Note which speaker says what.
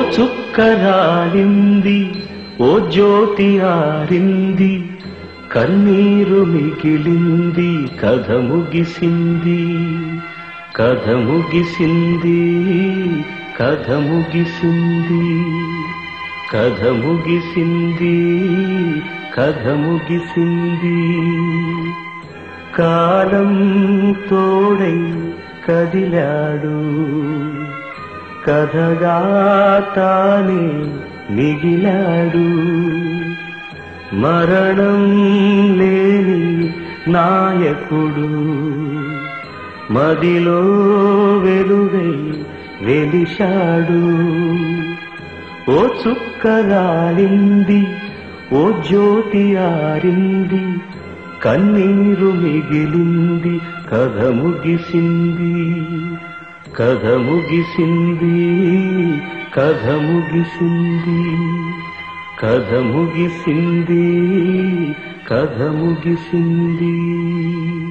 Speaker 1: చుక్కరాలింది ఓ జ్యోతి ఆరింది కన్నీరు మిగిలింది కథ ముగిసింది కథ ముగిసింది కథ ముగిసింది కథ ముగిసింది కథ ముగిసింది కాలం తోడై కదిలాడు కథగా తానే మిగిలాడు మరణం లేని నాయకుడు మదిలో వెలుగై వెలిశాడు ఓ చుక్కరాలింది ఓ జ్యోతి ఆరింది కన్నీరు మిగిలింది కథ ముగిసింది కథ ముగిసింది కథ ముగిసింది కథ ముగిసింది కథ ముగిసింది